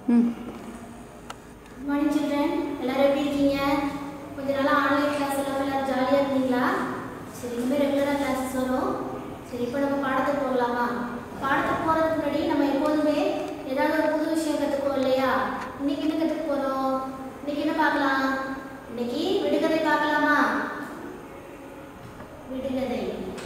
ம் good morning children எல்லாரும் எப்படி இருக்கீங்க கொஞ்ச நாளாக ஆன்லைன் கிளாஸ் எல்லாம் எல்லாரும் ஜாலியாக இருந்தீங்களா சரி இனிமேல் ரெகுலராக கிளாஸஸ் வரும் சரி இப்போ நம்ம பாடத்துக்கு போகலாமா பாடத்துக்கு போகிறதுக்கு முன்னாடி நம்ம எப்போதுமே ஏதாவது ஒரு புது விஷயம் கற்றுக்குவோம் இல்லையா இன்னைக்கு என்ன கற்றுக்க போகிறோம் இன்னைக்கு என்ன பார்க்கலாம் இன்னைக்கு விடுகதை பார்க்கலாமா விடுகதை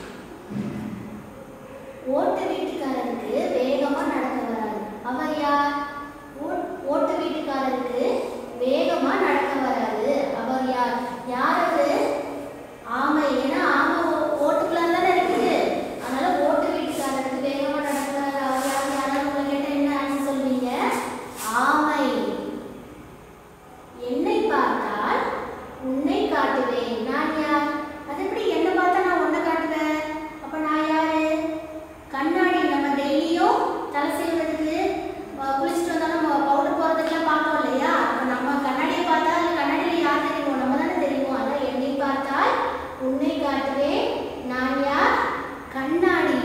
ஓட்டு வீட்டுக்காரருக்கு வேகமா நடக்க வராது அவர் யார் ஓ- ஓட்டு வீட்டுக்காரருக்கு வேகமா நடக்க வராது அவர் யார் யார் அது ஆமை ஏன்னா ஆமை ஓ- ஓட்டுக்குள்ள தானே இருக்குது அதனால ஓட்டு வீட்டுக்காரருக்கு வேகமா நடக்க வராது அவர் யார் யாராவது உங்களை கேட்டா என்ன ஆன்சர் சொல்வீங்க ஆமை என்னை பார்த்தால் உன்னை காட்டுவேன் நான் யார் அது எப்படி என்ன பார்த்தா நான் உன்னை காட்டுவேன் அப்ப நான் யாரு கண்ணாடி நம்ம டெய்லியும் தலை சீவுறதுக்கு அஹ், குளிச்சுட்டு வந்தா நம்ம பவுடர் போறதுக்குலாம் பார்ப்போம் இல்லையா அப்ப நம்ம கண்ணாடியை பார்த்தா அந்த கண்ணாடியில யார் தெரியும் நம்ம தானே தெரியும் அதான் என்னை பார்த்தால் உன்னை காட்டுவேன் நான் யார் கண்ணாடி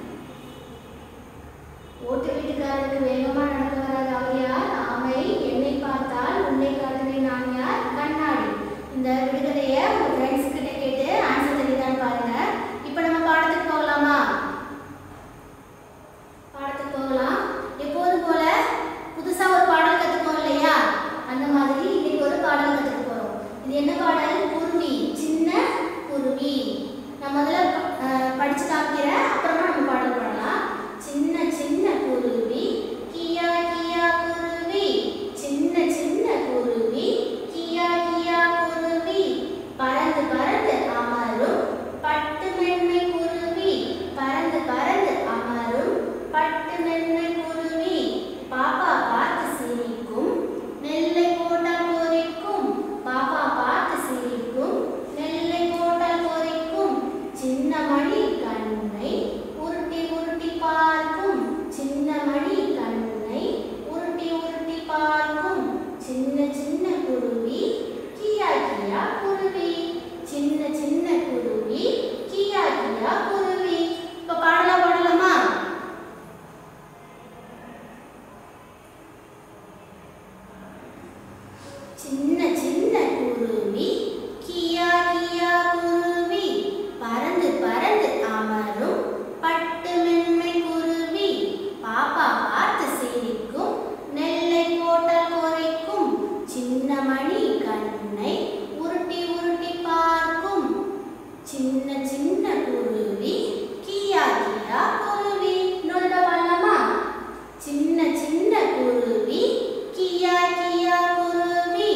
ஓட்டு வீட்டுக்காரருக்கு வேகமா நடக்க வராது அவர் யார் ஆமை என்னை பார்த்தால் உன்னை காட்டுவேன் நான் யார் கண்ணாடி இந்த விடுதலையை உங்க ஃப்ரெண்ட்ஸ் கிட்ட கேட்டு ஆன்சர் தெரியுதான்னு பாருங்க இப்போ நம்ம பாடத்துக்கு போகலாமா பாடத்துக்கு போகலாம் எப்போதும் போல புதுசா ஒரு பாடல் கத்துக்கோம் இல்லையா அந்த மாதிரி இன்னைக்கு ஒரு பாடல் கத்துக்க போறோம் இது என்ன பாடல் குருவி சின்ன குருவி நான் முதல்ல அஹ், படிச்சு காமிக்கிறேன் அப்புறமா நம்ம பாடல் பாடலாம் சின்ன சின்ன குருவி கியா கியா குருவி சின்ன சின்ன குருவி கியா கியா குருவி பறந்து பறந்து அமரும் பட்டு மென்மை குருவி பறந்து பறந்து அமரும் பட்டு மென்மை குருவி பாப்பா பார்த்து சிரிக்கும் நெல்லை போட்டால் பொரிக்கும் பாப்பா பார்த்து சிரிக்கும் நெல்லை போட்டால் பொரிக்கும் சின்ன மணி கண்ணை உருட்டி உருட்டி பார்க்கும் சின்ன மணி கண்ணை உருட்டி உருட்டி பார்க்கும் சின்ன சின்ன குருவி கியா கியா குருவி சின்ன சின்ன குருவி கியா கியா குருவி இப்ப பாடலாம் பாடலாமா சின்ன சின்ன குருவி கியா கியா குருவி பறந்து பறந்து அமரும் பட்டு மென்மை குருவி பாப்பா பார்த்து சிரிக்கும் நெல்லை போட்டால் குறைக்கும் சின்ன மணி கண்ணை உருட்டி உருட்டி பார்க்கும் சின்ன சின்ன குருவி கியா கியா குருவி இன்னொரு தடவை பாடலாமா சின்ன சின்ன குருவி கியா கியா குருவி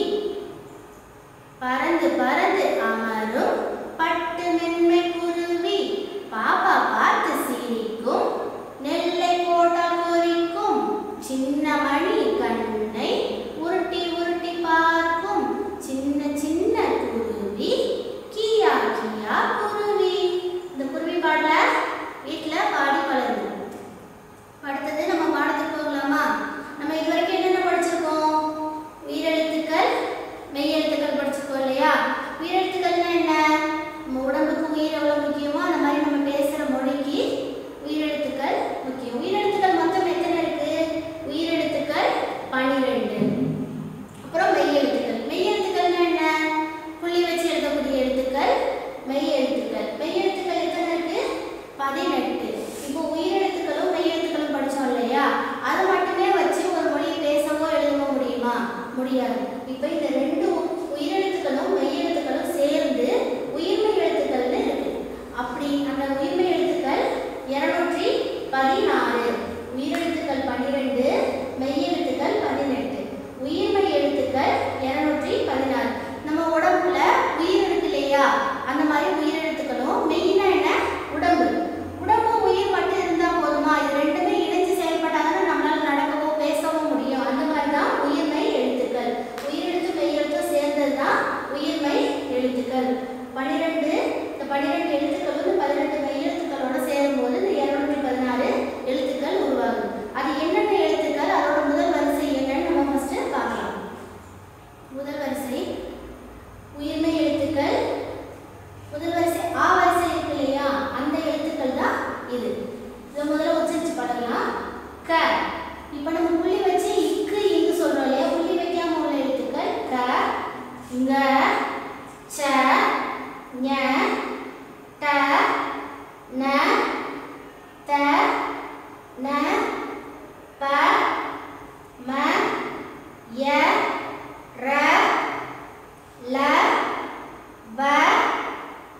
பறந்து பறந்து அமரும் பட்டு மென்மை குருவி பாப்பா பார்த்து சிரிக்கும் நெல்லை போட்டால் பொரிக்கும் சின்ன மணி கண்ணை உருட்டி உருட்டி பார்க்கும் சின்ன சின்ன குருவி கியா கியா குருவி இந்த குருவி பாடல வீட்ல பாடி பழகுது அடுத்தது நம்ம பாடத்துக்கு போகலாமா நம்ம இது வரைக்கும் என்னென்ன படிச்சிருக்கோம் உயிரெழுத்துக்கள் மெய்யெழுத்துக்கள் படிச்சிருக்கோம் இல்லையா உயிரெழுத்துக்கள்னா என்ன நம்ம உடம்புக்கு உயிர் எவ்வளவு முக்கியமோ அந்த மாதிரி நம்ம பேசுற மொழிக்கு உயிரெழுத்துக்கள் முக்கியம் உயிரெழுத்துக்கள் மொத்தம் எத்தனை இருக்கு உயிரெழுத்துக்கள் பனிரெண்டு அப்புறம் மெய்யெழுத்துக்கள் மெய்யெழுத்துக்கள்னா என்ன புள்ளி வச்சு எழுதக்கூடிய எழுத்துக்கள் மெய்யெழுத்துக்கள் மெய்யெழுத்துக்கள் எத்தனை இருக்கு பதினெட்டு இப்போ உயிரெழுத்துக்களும் மெய்யெழுத்துக்களும் படிச்சோம் இல்லையா அதை மட்டுமே வச்சு ஒரு மொழியை பேசவோ எழுதவோ முடியுமா முடியாது இப்போ இந்த ரெண்டு உயிரெழுத்துக்களும் மெய்யெழுத்துக்களும் சேர்ந்து உயிர்மெய் எழுத்துக்கள்னு இருக்கு அப்படி அந்த உயிர்மெய் எழுத்துக்கள் இருநூற்றி பதினாறு உயிரெழுத்துக்கள் பன்னிரெண்டு மெய்யெழுத்துக்கள் பதினெட்டு உயிர்மெய் எழுத்துக்கள் இருநூற்றி பதினாறு நம்ம உடம்புல உயிர் இருக்கு இல்லையா அந்த மாதிரி உயிரெழுத்துக்களும் மெயினா என்ன உடம்பு உடம்பு உயிர் மட்டும் இருந்தா போதுமா இது ரெண்டுமே இணைஞ்சு செயல்பட்டாதானே நம்மளால நடக்கவோ பேசவோ முடியும் அந்த மாதிரி தான் உயிர்மெய் எழுத்துக்கள் உயிரெழுத்து மெய்யெழுத்தும் சேர்ந்தது தான் உயிர்மெய் எழுத்துக்கள் பன்னிரெண்டு இந்த பன்னிரெண்டு எழுத்துக்கள் வந்து பதினெட்டு மெய்யெழுத்துக்களோட சேரும்போது இந்த இருநூற்றி பதினாறு எழுத்துக்கள் உருவாகும் அது என்னென்ன எழுத்துக்கள் அதோட முதல் வரிசை என்னன்னு நம்ம ஃபர்ஸ்ட் பார்க்கலாம் முதல் வரிசை உயிர்மெய் எழுத்துக்கள் முதல் வரிசை ஆ வரிசை இருக்கு இல்லையா அந்த எழுத்துக்கள் தான் இது இதை முதல்ல உச்சரிச்சு பாடலாம் க இப்போ நம்ம புள்ளி வச்சு இக்கு இங்கு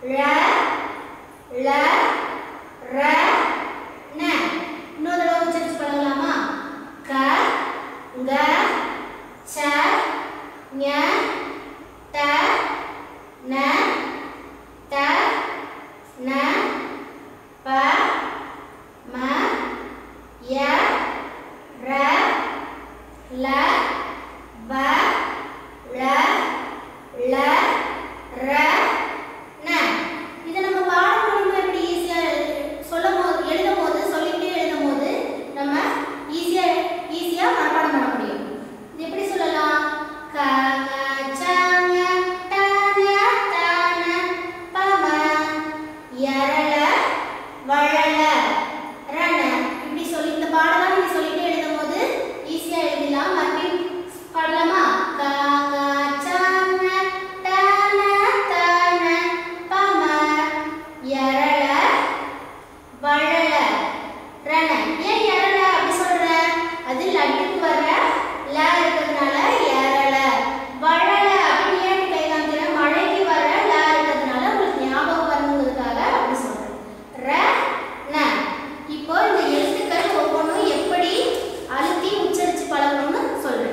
ழ ல ர ந இன்னொரு தடவை உச்சரிச்சு பண்ணலாமா க க ச ஞ ட ந த ந ப ம ய ர ல வ ழ ல ர ந இதை நம்ம பாடம் மூலமா எப்படி ஈஸியா சொல்லும் போது எழுதும் போது சொல்லிக்கிட்டே எழுதும் போது நம்ம ஈஸியா ஈஸியா மனப்பாடம் பண்ண முடியும் இது எப்படி சொல்லலாம் க ங ச ஞ ட ந த ந ப ம யரள வழல ரண இப்படி சொல்லி இந்த பாடலாம் நீங்க சொல்லிட்டே எழுதும் போது ஈஸியா எழுதிடலாம் மறுபடியும் பாடலாமா க ங ச ஞ ட ந த ந ப ம யரள வழல ரண ஏன் யரள அப்படி சொல்ற அது லட்டுக்கு வர ல இருக்கிறதுனால யரள வழல அப்படின்னு ஏன் கை காமிக்கிற மழைக்கு வர ல இருக்கிறதுனால உங்களுக்கு ஞாபகம் வரணுங்கிறதுக்காக அப்படி சொல்றேன் ர ந இப்போ இந்த எழுத்துக்கள் ஒவ்வொன்றும் எப்படி அழுத்தி உச்சரிச்சு பழகணும்னு சொல்றேன்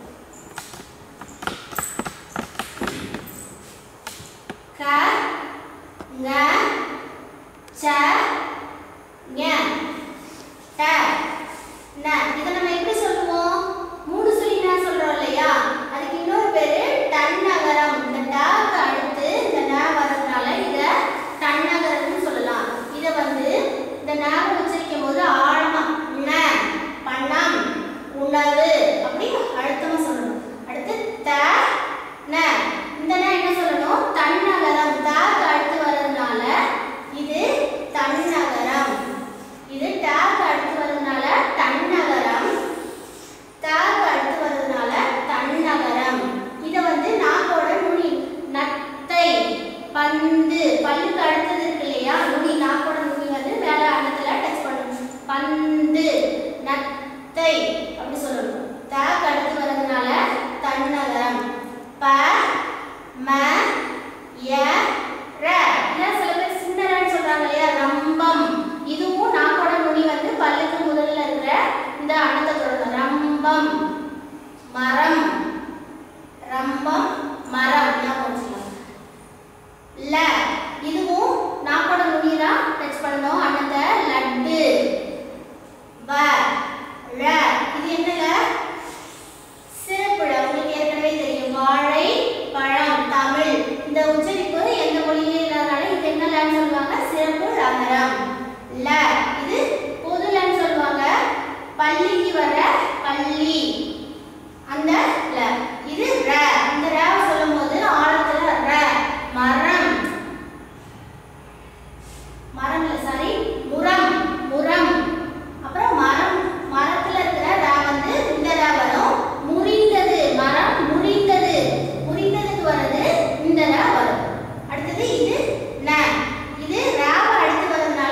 க ங ச ஞ ட ந இதை நம்ம எப்படி சொல்லுவோம் மூணு சொல்லி நான் சொல்றோம் இல்லையா அதுக்கு இன்னொரு பேரு தன்னகரம் இந்த டாக்கு அடுத்து இந்த ந வரதுனால இத தன்னகரம்னு சொல்லலாம் இதை வந்து இந்த நாவை உச்சரிக்கும் போது ஆழமா ந பணம் உணவு அப்படி அழுத்தமா சொல்லணும் அடுத்து த ந இந்த ந என்ன சொல்லணும் தன்னகரம் தாக்கு அடுத்து வர்றதுனால இது தன்னகரம் இது டாக்கு அடுத்து வர்றதுனால தன்னகரம் தாக்கு அடுத்து வர்றதுனால தன்னகரம் இதை வந்து நாக்கோட நுனி நத்தை பந்து பல்லுக்கு அடுத்தது இருக்கு இல்லையா நுனி நாக்கோட நுனி வந்து மேல அன்னத்துல டச் பண்ணணும் பந்து நத்தை அப்படி சொல்லணும் தாக்கு அடுத்து வர்றதுனால தன்னகரம் ப ம ய ர இல்ல சில பேர் சின்னரன்னு சொல்றாங்க இல்லையா ரம்பம் இதுவும் நாக்கோட நுனி வந்து பல்லுக்கு முதல்ல இருக்கிற இந்த அன்னத்தை தொடரும் ரம்பம் மரம் ரம்பம் மரம் ஞாபகம் வச்சுக்கலாம் ல இதுவும் நாக்கோட நுனி தான் டச் பண்ணணும் அன்னத்தை லட்டு வ ழ இது என்னல சிறப்புழ உங்களுக்கு ஏற்கனவே தெரியும் வாழை பழம் தமிழ் இந்த உச்சரிப்பு எந்த மொழியிலும் இல்லாதனால இது என்ன லன்னு சொல்லுவாங்க சிறப்பு ழகரம் ல இது பொது லன்னு சொல்லுவாங்க பள்ளிக்கு வர பள்ளி அந்த ல இது ர இந்த ர சொல்லும்போது ஆழத்துல ர மரம் மரம் இல்ல சாரி முரம் முரம் அப்புறம் மரம் மரத்துல இருக்கிற ர வந்து இந்த ர வரும் முறிந்தது மரம் முறிந்தது முறிந்ததுக்கு வர்றது இந்த ர வரும் அடுத்தது இது ந இது ராவ அடுத்து வரதுனால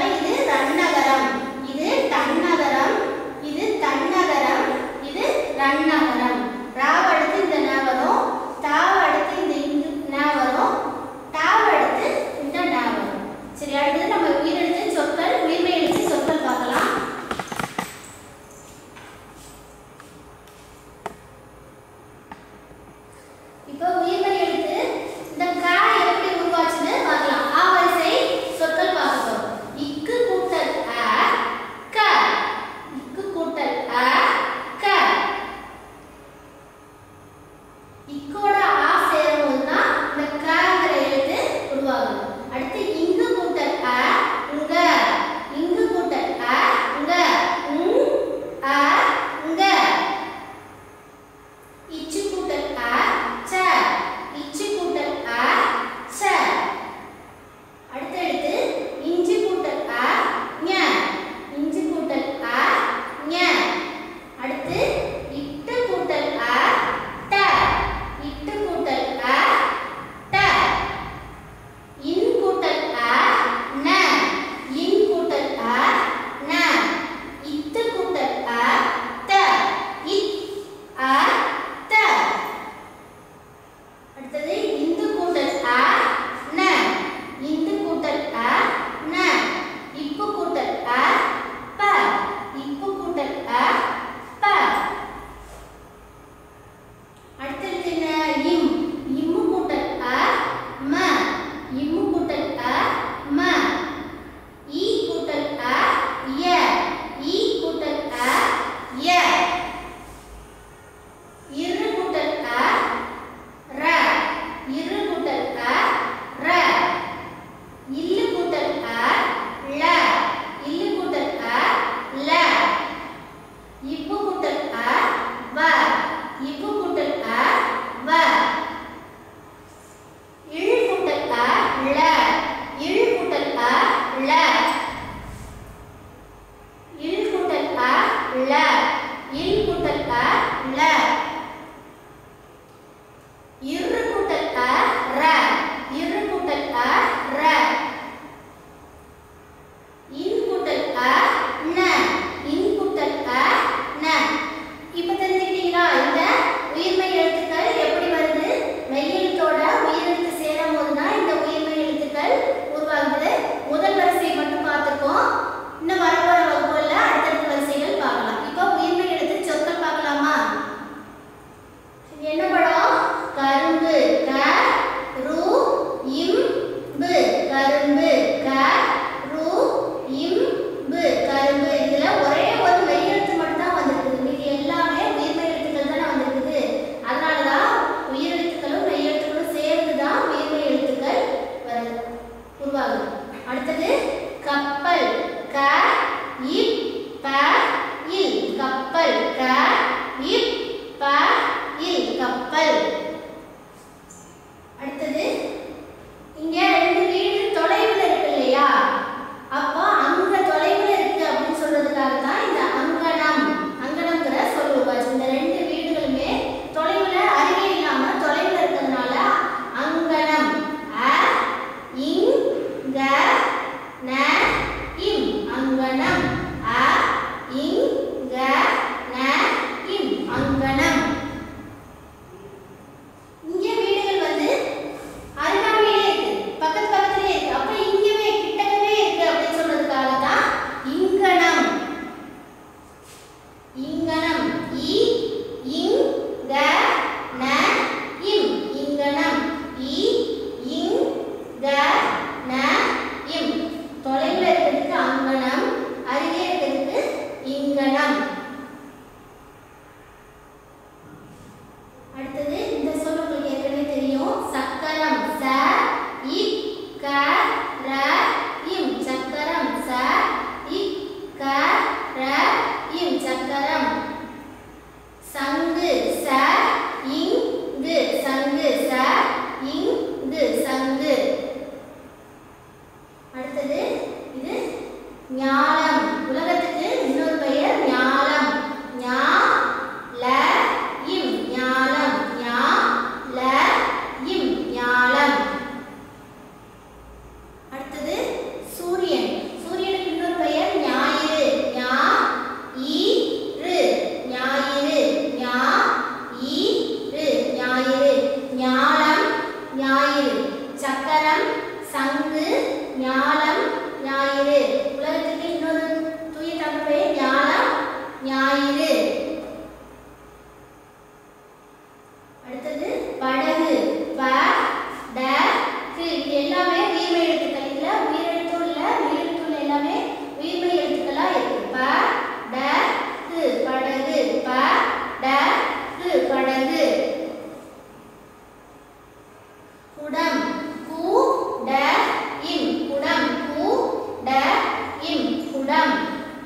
கரும்பு க ரு இம் பு கரும்பு இதுல ஒரே ஒரு மெய் எழுத்து மட்டும் தான் வந்திருக்குது மீதி எல்லாமே உயிர்மெய் எழுத்துக்கள் தானே வந்திருக்குது அதனால தான் உயிரெழுத்துக்களும் மெய் எழுத்துக்களும் சேர்ந்து தான் உயிர்மெய் எழுத்துக்கள் வருது உருவாகுது அடுத்தது கப்பல் க இப் ப இல் கப்பல் க இப் ப இல் கப்பல் அடுத்தது இங்க ரெண்டு வீடு தொலைவில் இருக்கு இல்லையா அப்போ அங்க தொலைவில் இருக்கு அப்படின்னு சொல்றதுக்காக தான் இந்த அங்கனம் அங்கனம்ங்கிற சொல் உருவாச்சு இந்த ரெண்டு வீடுகளுமே தொலைவில் அருகே இல்லாம தொலைவில் இருக்கிறதுனால அங்கனம் அ இங் க ந இம் அங்கனம் அ இங் க ந இம் அங்கனம் இங்க வீடுகள் வந்து அருகாமையிலே இருக்கு பக்கத்து பக்கத்துலயே இருக்கு அப்ப இங்கவே கிட்டக்கவே இருக்கு அப்படின்னு சொல்றதுக்காக தான் இங்கனம் இங்கனம் இ இங் க ந இம் இங்கனம் இ இங் க ந இம் தொலைவில் இருக்கிறதுக்கு அங்கனம் அருகே இருக்கிறதுக்கு இங்கனம் அடுத்தது இந்த சொல் உங்களுக்கு ஏற்கனவே தெரியும் சக்கரம் ச இக் க ர இம் சக்கரம் ச இக் க ர இம் சக்கரம் சங்கு ச இங்கு சங்கு ச இங்கு சங்கு அடுத்தது இது ஞாலம் உலகத்துக்கு இன்னொரு பெயர் ஞாலம் ஞா ல இம் ஞாலம் ஞா ல இம் ஞாலம் அடுத்தது சூரியன் சூரியனுக்கு இன்னொரு பெயர் ஞாயிறு ஞா ஈ ரு ஞாயிறு ஞா ஈ ரு ஞாயிறு ஞாலம் ஞாயிறு சக்கரம் சங்கு ஞாலம் ஞாயிறு உலகத்துக்கு இன்னொரு தூய தமிழ் பெயர் ஞாலம் ஞாயிறு அடுத்தது படகு ப ட கு இது எல்லாமே உயிர்மை எழுத்துக்கள் இதுல உயிரெழுத்தும் இல்ல உயிரெழுத்தும் எல்லாமே உயிர்மை எழுத்துக்களா இருக்கு ப ட கு படகு ப ட கு படகு குடம் கு ட இம் குடம் கு ட இம் குடம்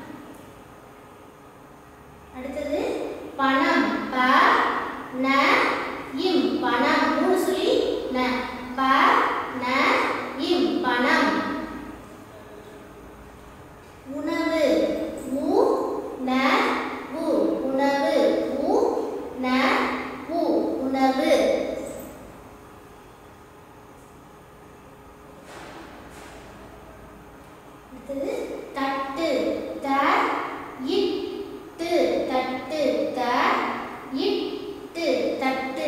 அடுத்தது பணம் ப ந இம் பணம் மூணு சொல்லி ந ப ந இம் பணம் உணவு உ ந உ உணவு உ ந உ உணவு அடுத்தது தட்டு த இட்டு தட்டு த இட்டு தட்டு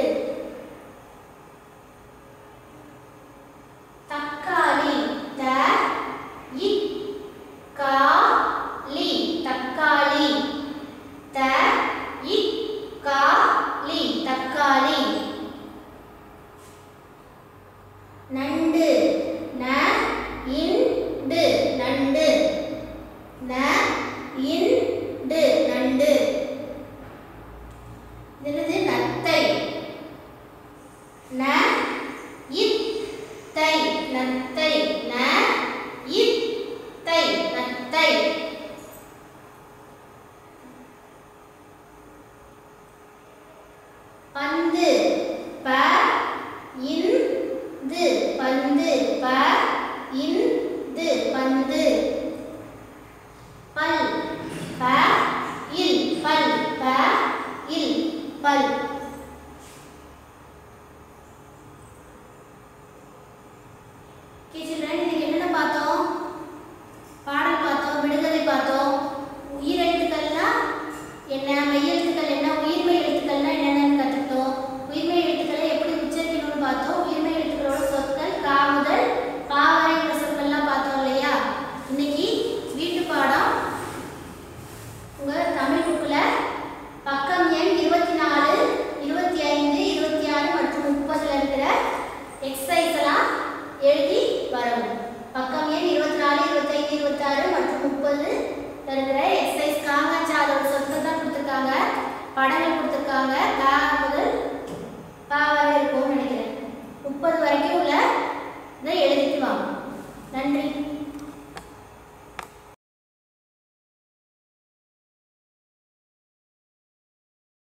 தக்காளி த இக் கா லி தக்காளி த இக் கா லி தக்காளி நண்டு ந இண்டு நண்டு ந இண்டு நண்டு இது என்னது நத்தை ந இத்தை நத்தை ந இத்தை நத்தை பந்து ப இந்து பந்து ப இந்து பந்து பல் ப இல் பல் ப இல் பல் Okay, children, இன்னைக்கு என்னென்ன பார்த்தோம் பாடல் பார்த்தோம் விடுகதை பார்த்தோம் உயிரெழுத்துக்கள்னா என்ன மெய்யெழுத்துக்கள் என்ன உயிர்மெய் எழுத்துக்கள்னா என்னென்னு கற்றுக்கிட்டோம் உயிர்மெய் எழுத்துக்களை எப்படி உச்சரிக்கணும்னு பார்த்தோம் உயிர்மெய் எழுத்துக்களோட சொற்கள் கா முதல் பா வரைங்கிற சொற்கள்லாம் பார்த்தோம் இல்லையா இன்னைக்கு வீட்டு பாடம் உங்கள் தமிழ் புக்கில் பக்கம் எண் இருபத்தி நாலு இருபத்தி ஐந்து இருபத்தி ஆறு மற்றும் முப்பதில் இருக்கிற எக்ஸசைஸ் எல்லாம் எழுதி வரவும் இருபத்தாறு மற்றும் முப்பது இருக்கிற எக்ஸசைஸ் காங்காச்சா அதோட சொற்கள் தான் கொடுத்துருக்காங்க படங்கள் கொடுத்துருக்காங்க கா முதல் பா வரை இருக்கும்னு நினைக்கிறேன் முப்பது வரைக்கும்